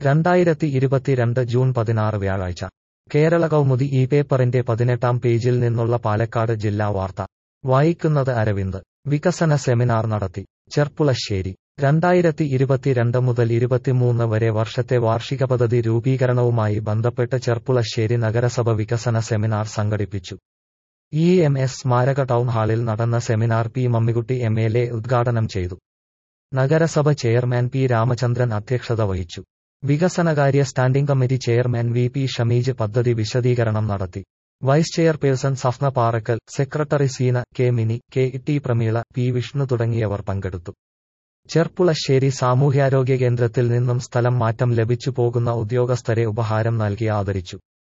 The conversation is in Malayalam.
രണ്ടായിരത്തി ഇരുപത്തിരണ്ട് ജൂൺ പതിനാറ് വ്യാഴാഴ്ച കേരള കൗമുദി ഈ പേപ്പറിന്റെ പതിനെട്ടാം പേജിൽ നിന്നുള്ള പാലക്കാട് ജില്ലാ വാർത്ത വായിക്കുന്നത് അരവിന്ദ് വികസന സെമിനാർ നടത്തി ചെർപ്പുളശ്ശേരി രണ്ടായിരത്തി ഇരുപത്തിരണ്ട് മുതൽ ഇരുപത്തിമൂന്ന് വരെ വർഷത്തെ വാർഷിക പദ്ധതി രൂപീകരണവുമായി ബന്ധപ്പെട്ട് ചെർപ്പുളശ്ശേരി നഗരസഭ വികസന സെമിനാർ സംഘടിപ്പിച്ചു ഇ എം എസ് സ്മാരക ടൗൺ ഹാളിൽ നടന്ന seminar P Mammikutty M L A ഉദ്ഘാടനം ചെയ്തു നഗരസഭ ചെയർമാൻ പി രാമചന്ദ്രൻ അധ്യക്ഷത വഹിച്ചു വികസനകാര്യ standing committee chairman V P Shameej പദ്ധതി വിശദീകരണം നടത്തി vice chairperson Safna Parakkal secretary Seena K Mini K T Prameela P Vishnu തുടങ്ങിയവർ പങ്കെടുത്തു ചെർപ്പുളശ്ശേരി സാമൂഹ്യാരോഗ്യ കേന്ദ്രത്തിൽ നിന്നും സ്ഥലം മാറ്റം ലഭിച്ചു പോകുന്ന ഉദ്യോഗസ്ഥരെ ഉപഹാരം നൽകി ആദരിച്ചു